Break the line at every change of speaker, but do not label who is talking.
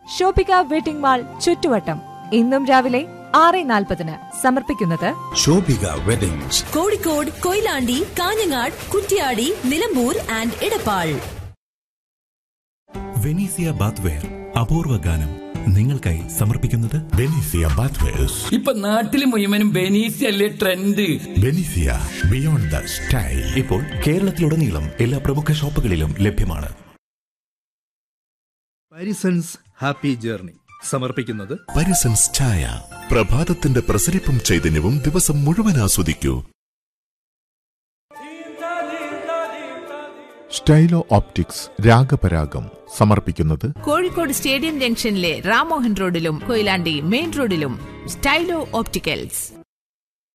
Shoppika wedding mall ചുറ്റുവട്ടം ഇന്നും രാവിലെ ആറ് നാൽപ്പതിന് സമർപ്പിക്കുന്നത്
Shobhika weddings
Kozhikode Koyilandy Kanhangad Kuttiady Nilambur and Edappal
Venezia bathware അപൂർവ ഗാനം നിങ്ങൾക്കായി സമർപ്പിക്കുന്നത്
ബെനീസിയ ബാത്വേഴ്സ്
ഇപ്പൊ നാട്ടില് മുഴുവനും ബെനീസ് അല്ലേ trend
Venezia beyond the style
ഇപ്പോൾ കേരളത്തിലുടനീളം എല്ലാ പ്രമുഖ ഷോപ്പുകളിലും ലഭ്യമാണ്
പാരിസൺസ് ഹാപ്പി ജേർണി സമർപ്പിക്കുന്നത്
പരിസൻസ് ചായ പ്രഭാതത്തിന്റെ പ്രസരിപ്പും ചൈതന്യവും ദിവസം മുഴുവൻ ആസ്വദിക്കൂ സ്റ്റൈലോ ഓപ്റ്റിക്സ് രാഗപരാഗം സമർപ്പിക്കുന്നത്
കോഴിക്കോട് സ്റ്റേഡിയം ജംഗ്ഷനിലെ റാമോഹൻ റോഡിലും കൊയിലാണ്ടി മെയിൻ റോഡിലും സ്റ്റൈലോ ഓപ്റ്റിക്കൽസ്